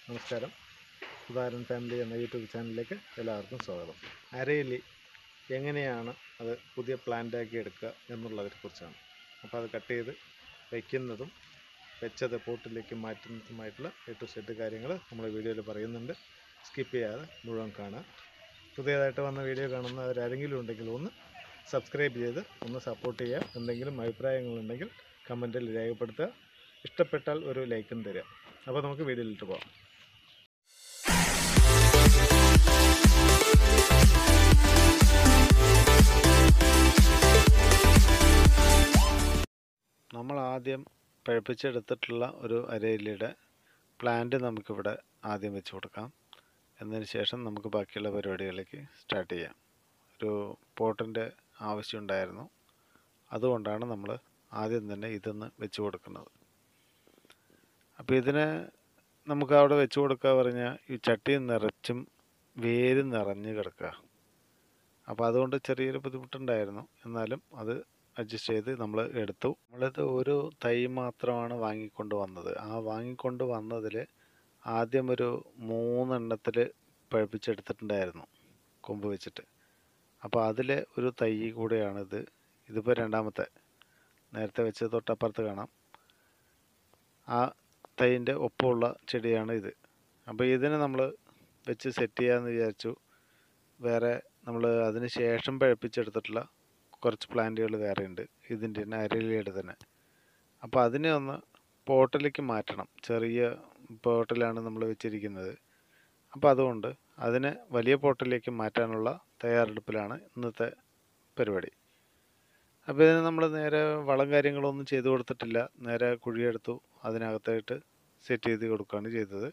നമസ്കാരം ഉദാഹരൺ ഫാമിലി എന്ന യൂട്യൂബ് ചാനലിലേക്ക് എല്ലാവർക്കും സ്വാഗതം അരയിലി എങ്ങനെയാണ് അത് പുതിയ പ്ലാന്റാക്കി എടുക്കുക എന്നുള്ളതിനെക്കുറിച്ചാണ് അപ്പോൾ അത് കട്ട് ചെയ്ത് വയ്ക്കുന്നതും വെച്ചത് പോട്ടിലേക്ക് മാറ്റുന്നതുമായിട്ടുള്ള എ ടു സെറ്റ് കാര്യങ്ങൾ നമ്മൾ വീഡിയോയിൽ പറയുന്നുണ്ട് സ്കിപ്പ് ചെയ്യാതെ മുഴുവൻ കാണുക പുതിയതായിട്ട് വന്ന വീഡിയോ കാണുന്നവരാരെങ്കിലും ഉണ്ടെങ്കിൽ ഒന്ന് സബ്സ്ക്രൈബ് ചെയ്ത് ഒന്ന് സപ്പോർട്ട് ചെയ്യുക എന്തെങ്കിലും അഭിപ്രായങ്ങളുണ്ടെങ്കിൽ കമൻറ്റിൽ രേഖപ്പെടുത്തുക ഇഷ്ടപ്പെട്ടാൽ ഒരു ലൈക്കും തരിക അപ്പോൾ നമുക്ക് വീഡിയോയിലിട്ട് പോകാം നമ്മൾ ആദ്യം പഴുപ്പിച്ചെടുത്തിട്ടുള്ള ഒരു അരയിലയുടെ പ്ലാന്റ് നമുക്കിവിടെ ആദ്യം വെച്ച് കൊടുക്കാം എന്നതിന് ശേഷം നമുക്ക് ബാക്കിയുള്ള പരിപാടികളിലേക്ക് സ്റ്റാർട്ട് ചെയ്യാം ഒരു പോട്ടിൻ്റെ ആവശ്യമുണ്ടായിരുന്നു അതുകൊണ്ടാണ് നമ്മൾ ആദ്യം തന്നെ ഇതൊന്ന് വെച്ച് കൊടുക്കുന്നത് അപ്പോൾ ഇതിന് നമുക്ക് അവിടെ വെച്ച് കൊടുക്കുക പറഞ്ഞാൽ ഈ ചട്ടി നിറച്ചും വേര് നിറഞ്ഞ് കിടക്കുക അപ്പോൾ അതുകൊണ്ട് ചെറിയൊരു ബുദ്ധിമുട്ടുണ്ടായിരുന്നു എന്നാലും അത് അഡ്ജസ്റ്റ് ചെയ്ത് നമ്മൾ എടുത്തു നമ്മളിത് ഒരു തൈ മാത്രമാണ് വാങ്ങിക്കൊണ്ട് വന്നത് ആ വാങ്ങിക്കൊണ്ട് വന്നതിൽ ആദ്യം ഒരു മൂന്നെണ്ണത്തിൽ പഴുപ്പിച്ചെടുത്തിട്ടുണ്ടായിരുന്നു കൊമ്പ് വെച്ചിട്ട് അപ്പോൾ അതിലെ ഒരു തൈ കൂടെയാണിത് ഇതിപ്പോൾ രണ്ടാമത്തെ നേരത്തെ വെച്ച് തൊട്ടപ്പുറത്ത് കാണാം ആ തൈൻ്റെ ഒപ്പമുള്ള ചെടിയാണ് ഇത് അപ്പോൾ ഇതിനെ നമ്മൾ വെച്ച് സെറ്റ് ചെയ്യാമെന്ന് വിചാരിച്ചു വേറെ നമ്മൾ അതിന് ശേഷം പഴുപ്പിച്ചെടുത്തിട്ടുള്ള കുറച്ച് പ്ലാന്റുകൾ വേറെ ഉണ്ട് ഇതിൻ്റെ തന്നെ അരളിയുടെ തന്നെ അപ്പോൾ അതിനെ ഒന്ന് പോട്ടിലേക്ക് മാറ്റണം ചെറിയ പോട്ടിലാണ് നമ്മൾ വെച്ചിരിക്കുന്നത് അപ്പോൾ അതുകൊണ്ട് അതിനെ വലിയ പോട്ടിലേക്ക് മാറ്റാനുള്ള തയ്യാറെടുപ്പിലാണ് ഇന്നത്തെ പരിപാടി അപ്പോൾ ഇതിന് നമ്മൾ നേരെ വളം കാര്യങ്ങളൊന്നും ചെയ്തു കൊടുത്തിട്ടില്ല നേരെ കുഴിയെടുത്തു അതിനകത്തായിട്ട് സെറ്റ് ചെയ്ത് കൊടുക്കുകയാണ് ചെയ്തത്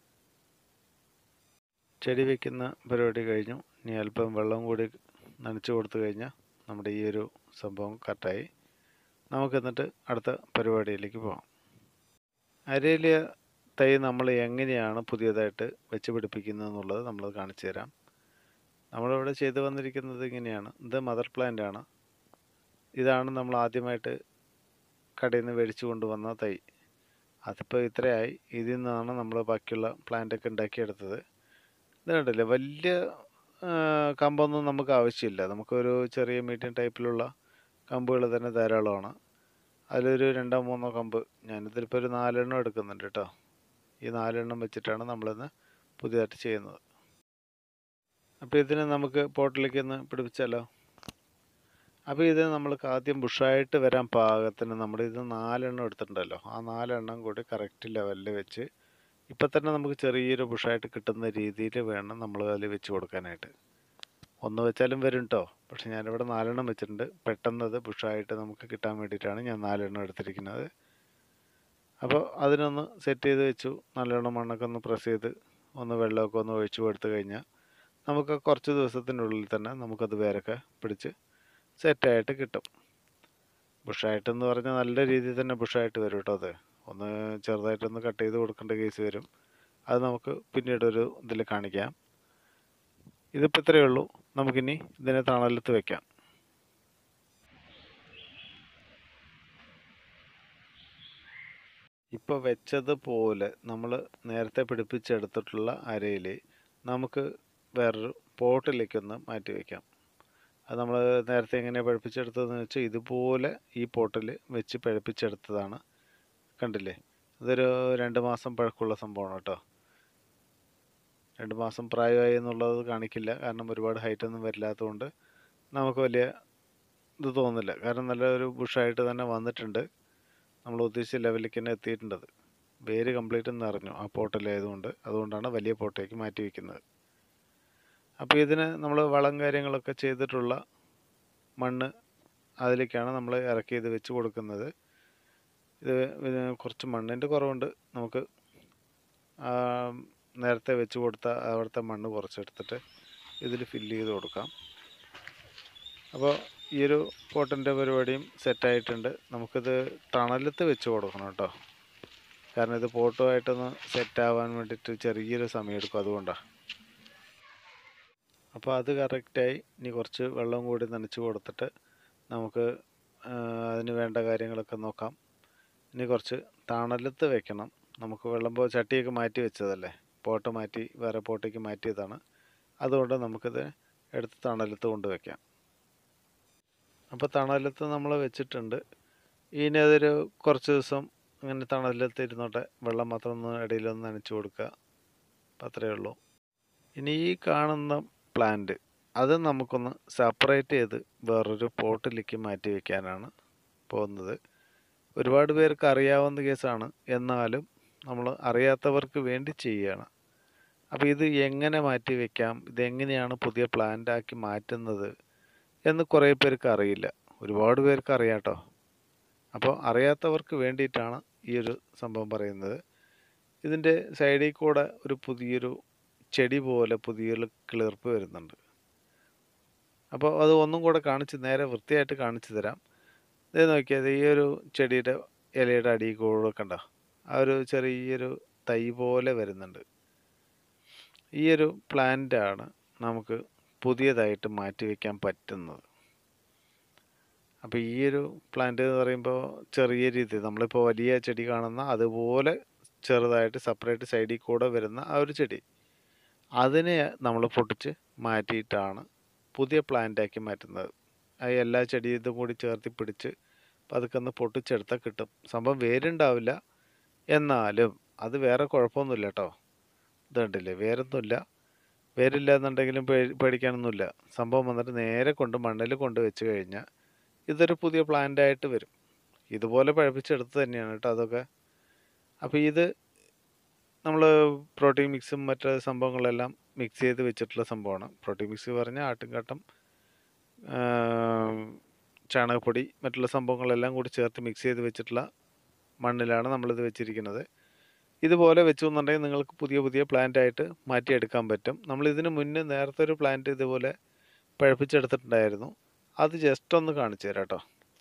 ചെടി വയ്ക്കുന്ന പരിപാടി കഴിഞ്ഞു ഇനി അല്പം വെള്ളം കൂടി നനച്ചു കൊടുത്തു കഴിഞ്ഞാൽ നമ്മുടെ ഈ ഒരു സംഭവം കറക്റ്റായി നമുക്ക് എന്നിട്ട് അടുത്ത പരിപാടിയിലേക്ക് പോകാം അരയിലിയ തൈ നമ്മൾ എങ്ങനെയാണ് പുതിയതായിട്ട് വെച്ച് പിടിപ്പിക്കുന്നത് എന്നുള്ളത് നമ്മൾ കാണിച്ചു തരാം നമ്മളിവിടെ ചെയ്തു വന്നിരിക്കുന്നത് ഇങ്ങനെയാണ് ഇത് മദർ പ്ലാന്റ് ആണ് ഇതാണ് നമ്മൾ ആദ്യമായിട്ട് കടയിൽ നിന്ന് മേടിച്ചു കൊണ്ടുവന്ന തൈ അതിപ്പോൾ ഇത്രയായി ഇതിൽ നിന്നാണ് നമ്മൾ ബാക്കിയുള്ള പ്ലാന്റൊക്കെ ഉണ്ടാക്കിയെടുത്തത് ഇത് കണ്ടില്ലേ വലിയ കമ്പൊന്നും നമുക്ക് ആവശ്യമില്ല നമുക്കൊരു ചെറിയ മീഡിയം ടൈപ്പിലുള്ള കമ്പുകൾ തന്നെ ധാരാളമാണ് അതിലൊരു രണ്ടോ മൂന്നോ കമ്പ് ഞാനിതിലിപ്പോൾ ഒരു നാലെണ്ണം എടുക്കുന്നുണ്ട് കേട്ടോ ഈ നാലെണ്ണം വെച്ചിട്ടാണ് നമ്മളിന്ന് പുതിയതായിട്ട് ചെയ്യുന്നത് അപ്പോൾ ഇതിനെ നമുക്ക് പോട്ടിലേക്ക് ഒന്ന് പിടിപ്പിച്ചാലോ അപ്പോൾ ഇത് നമ്മൾക്ക് ആദ്യം ബുഷായിട്ട് വരാൻ പാകത്തിന് നമ്മുടെ ഇത് നാലെണ്ണം എടുത്തിട്ടുണ്ടല്ലോ ആ നാലെണ്ണം കൂടി കറക്റ്റ് ലെവലിൽ വെച്ച് ഇപ്പം തന്നെ നമുക്ക് ചെറിയൊരു ബുഷായിട്ട് കിട്ടുന്ന രീതിയിൽ വേണം നമ്മൾ അതിൽ വെച്ച് കൊടുക്കാനായിട്ട് ഒന്ന് വെച്ചാലും വരും കേട്ടോ പക്ഷെ ഞാനിവിടെ നാലെണ്ണം വെച്ചിട്ടുണ്ട് പെട്ടെന്നത് ബുഷായിട്ട് നമുക്ക് കിട്ടാൻ വേണ്ടിയിട്ടാണ് ഞാൻ നാലെണ്ണം എടുത്തിരിക്കുന്നത് അപ്പോൾ അതിനൊന്ന് സെറ്റ് ചെയ്ത് വെച്ചു നല്ലോണം മണ്ണൊക്കെ ഒന്ന് പ്രസ് ചെയ്ത് ഒന്ന് വെള്ളമൊക്കെ ഒന്ന് ഒഴിച്ചു കൊടുത്തു കഴിഞ്ഞാൽ നമുക്ക് കുറച്ച് ദിവസത്തിനുള്ളിൽ തന്നെ നമുക്കത് വേരൊക്കെ പിടിച്ച് സെറ്റായിട്ട് കിട്ടും ബുഷായിട്ടെന്ന് പറഞ്ഞാൽ നല്ല രീതിയിൽ തന്നെ ബുഷായിട്ട് വരും കേട്ടോ അത് ഒന്ന് ചെറുതായിട്ടൊന്ന് കട്ട് ചെയ്ത് കൊടുക്കേണ്ട കേസ് വരും അത് നമുക്ക് പിന്നീട് ഒരു ഇതിൽ കാണിക്കാം ഇതിപ്പോൾ ഇത്രയേ ഉള്ളൂ നമുക്കിനി ഇതിനെ തണലത്ത് വെക്കാം ഇപ്പോൾ വെച്ചതുപോലെ നമ്മൾ നേരത്തെ പിടിപ്പിച്ചെടുത്തിട്ടുള്ള അരയിൽ നമുക്ക് വേറൊരു പോട്ടിലേക്കൊന്ന് മാറ്റി വയ്ക്കാം അത് നമ്മൾ നേരത്തെ എങ്ങനെ പഴുപ്പിച്ചെടുത്തതെന്ന് വെച്ചാൽ ഇതുപോലെ ഈ പോട്ടിൽ വെച്ച് പഴുപ്പിച്ചെടുത്തതാണ് കണ്ടില്ലേ ഇതൊരു രണ്ട് മാസം പഴക്കമുള്ള സംഭവമാണ് കേട്ടോ രണ്ട് മാസം പ്രായമായി എന്നുള്ളത് കാണിക്കില്ല കാരണം ഒരുപാട് ഹൈറ്റ് ഒന്നും വരില്ലാത്തതുകൊണ്ട് നമുക്ക് വലിയ ഇത് തോന്നില്ല കാരണം നല്ലൊരു ബുഷായിട്ട് തന്നെ വന്നിട്ടുണ്ട് നമ്മൾ ഉദ്ദേശിച്ച ലെവലിലേക്ക് തന്നെ എത്തിയിട്ടുണ്ടത് വേര് കംപ്ലീറ്റ് നിറഞ്ഞു ആ പോട്ടിലായതുകൊണ്ട് അതുകൊണ്ടാണ് വലിയ പോട്ടേക്ക് മാറ്റി വയ്ക്കുന്നത് അപ്പോൾ ഇതിന് നമ്മൾ വളം കാര്യങ്ങളൊക്കെ ചെയ്തിട്ടുള്ള മണ്ണ് അതിലേക്കാണ് നമ്മൾ ഇറക്കി ഇത് വെച്ച് കൊടുക്കുന്നത് ഇത് കുറച്ച് മണ്ണിൻ്റെ കുറവുണ്ട് നമുക്ക് നേരത്തെ വെച്ച് കൊടുത്ത അവിടുത്തെ മണ്ണ് കുറച്ചെടുത്തിട്ട് ഇതിൽ ഫില്ല് ചെയ്ത് കൊടുക്കാം അപ്പോൾ ഈ ഒരു പോട്ടിൻ്റെ പരിപാടിയും സെറ്റായിട്ടുണ്ട് നമുക്കിത് തണലത്ത് വെച്ച് കൊടുക്കണം കേട്ടോ കാരണം ഇത് പോട്ടുമായിട്ടൊന്ന് സെറ്റാവാൻ വേണ്ടിയിട്ട് ചെറിയൊരു സമയം എടുക്കും അതുകൊണ്ടാണ് അപ്പോൾ അത് കറക്റ്റായി ഇനി കുറച്ച് വെള്ളം കൂടി നനച്ച് കൊടുത്തിട്ട് നമുക്ക് അതിന് വേണ്ട കാര്യങ്ങളൊക്കെ നോക്കാം ഇനി കുറച്ച് തണലത്ത് വെക്കണം നമുക്ക് വെള്ളം പോ ചട്ടിയൊക്കെ മാറ്റി വെച്ചതല്ലേ പോട്ട് മാറ്റി വേറെ പോട്ടേക്ക് മാറ്റിയതാണ് അതുകൊണ്ട് നമുക്കിത് എടുത്ത് തണലത്ത് കൊണ്ട് വയ്ക്കാം അപ്പോൾ തണലത്ത് നമ്മൾ വെച്ചിട്ടുണ്ട് ഇനി അതൊരു കുറച്ച് ദിവസം അങ്ങനെ തണലത്ത് ഇരുന്നോട്ടെ വെള്ളം മാത്രം ഒന്ന് ഇടയിലൊന്ന് നനച്ച് കൊടുക്കുക അപ്പം അത്രയേ ഉള്ളൂ ഇനി ഈ കാണുന്ന പ്ലാന്റ് അത് നമുക്കൊന്ന് സെപ്പറേറ്റ് ചെയ്ത് വേറൊരു പോട്ടിലേക്ക് മാറ്റി വയ്ക്കാനാണ് പോകുന്നത് ഒരുപാട് പേർക്ക് അറിയാവുന്ന കേസാണ് എന്നാലും നമ്മൾ അറിയാത്തവർക്ക് വേണ്ടി ചെയ്യുകയാണ് അപ്പോൾ ഇത് എങ്ങനെ മാറ്റി വയ്ക്കാം ഇതെങ്ങനെയാണ് പുതിയ പ്ലാന്റ് ആക്കി മാറ്റുന്നത് എന്ന് കുറേ പേർക്ക് അറിയില്ല ഒരുപാട് പേർക്ക് അറിയാം കേട്ടോ അപ്പോൾ അറിയാത്തവർക്ക് വേണ്ടിയിട്ടാണ് ഈ ഒരു സംഭവം പറയുന്നത് ഇതിൻ്റെ സൈഡിൽ കൂടെ ഒരു പുതിയൊരു ചെടി പോലെ പുതിയൊരു കിളിർപ്പ് വരുന്നുണ്ട് അപ്പോൾ അത് ഒന്നും കൂടെ കാണിച്ച് നേരെ വൃത്തിയായിട്ട് കാണിച്ചു തരാം ഇത് നോക്കിയത് ഈ ഒരു ചെടിയുടെ ഇലയുടെ അടിയിൽ കൂടെ കണ്ട ആ ഒരു ചെറിയൊരു തൈ പോലെ വരുന്നുണ്ട് ഈ ഒരു പ്ലാന്റാണ് നമുക്ക് പുതിയതായിട്ട് മാറ്റി വയ്ക്കാൻ പറ്റുന്നത് അപ്പോൾ ഈ ഒരു പ്ലാന്റ് എന്ന് പറയുമ്പോൾ ചെറിയ രീതി നമ്മളിപ്പോൾ വലിയ ചെടി കാണുന്ന അതുപോലെ ചെറുതായിട്ട് സെപ്പറേറ്റ് സൈഡിൽ കൂടെ വരുന്ന ആ ഒരു ചെടി അതിനെ നമ്മൾ പൊട്ടിച്ച് മാറ്റിയിട്ടാണ് പുതിയ പ്ലാന്റാക്കി മാറ്റുന്നത് ആ എല്ലാ ചെടിയും ഇതും കൂടി ചേർത്തി പിടിച്ച് പതുക്കെ ഒന്ന് പൊട്ടിച്ചെടുത്താൽ കിട്ടും സംഭവം വേരുണ്ടാവില്ല എന്നാലും അത് വേറെ കുഴപ്പമൊന്നുമില്ല കേട്ടോ ഇത് കണ്ടില്ലേ വേരൊന്നുമില്ല വേരില്ല എന്നുണ്ടെങ്കിലും പേ- പേടിക്കാനൊന്നുമില്ല സംഭവം വന്നിട്ട് നേരെ കൊണ്ട് മണ്ണിൽ കൊണ്ട് വെച്ച് കഴിഞ്ഞാൽ ഇതൊരു പുതിയ പ്ലാന്റ് ആയിട്ട് വരും ഇതുപോലെ പഴപ്പിച്ചെടുത്ത് തന്നെയാണ് കേട്ടോ അതൊക്കെ അപ്പോൾ ഇത് നമ്മൾ പ്രോട്ടീൻ മിക്സും മറ്റ് സംഭവങ്ങളെല്ലാം മിക്സ് ചെയ്ത് വെച്ചിട്ടുള്ള സംഭവമാണ് പ്രോട്ടീൻ മിക്സ് പറഞ്ഞാൽ ആട്ടുംകാട്ടം ചാണകപ്പൊടി മറ്റുള്ള സംഭവങ്ങളെല്ലാം കൂടി ചേർത്ത് മിക്സ് ചെയ്ത് വെച്ചിട്ടുള്ള മണ്ണിലാണ് നമ്മളിത് വെച്ചിരിക്കുന്നത് ഇതുപോലെ വെച്ചു എന്നുണ്ടെങ്കിൽ നിങ്ങൾക്ക് പുതിയ പുതിയ പ്ലാന്റ് ആയിട്ട് മാറ്റിയെടുക്കാൻ പറ്റും നമ്മൾ ഇതിന് മുന്നേ നേരത്തെ ഒരു പ്ലാന്റ് ഇതുപോലെ പഴപ്പിച്ചെടുത്തിട്ടുണ്ടായിരുന്നു അത് ജസ്റ്റ് ഒന്ന് കാണിച്ചു തരാം കേട്ടോ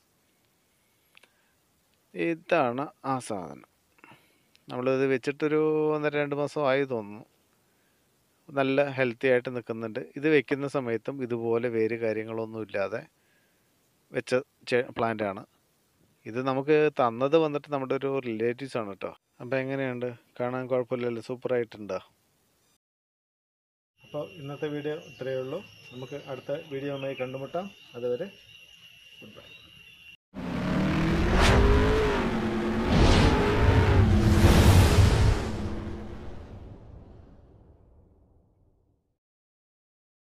ഇതാണ് ആ സാധനം നമ്മളിത് വെച്ചിട്ടൊരു ഒന്നര രണ്ട് മാസം ആയി തോന്നുന്നു നല്ല ഹെൽത്തി ആയിട്ട് നിൽക്കുന്നുണ്ട് ഇത് വെക്കുന്ന സമയത്തും ഇതുപോലെ വേര് കാര്യങ്ങളൊന്നും ഇല്ലാതെ വെച്ച പ്ലാന്റ് ആണ് ഇത് നമുക്ക് തന്നത് വന്നിട്ട് നമ്മുടെ ഒരു റിലേറ്റീവ്സ് ആണ് കേട്ടോ അപ്പോൾ എങ്ങനെയുണ്ട് കാണാൻ കുഴപ്പമില്ലല്ലോ സൂപ്പറായിട്ടുണ്ടോ അപ്പോൾ ഇന്നത്തെ വീഡിയോ ഇത്രയേ ഉള്ളൂ നമുക്ക് അടുത്ത വീഡിയോയുമായി കണ്ടുമുട്ടാം അതുവരെ ഗുഡ് ബൈ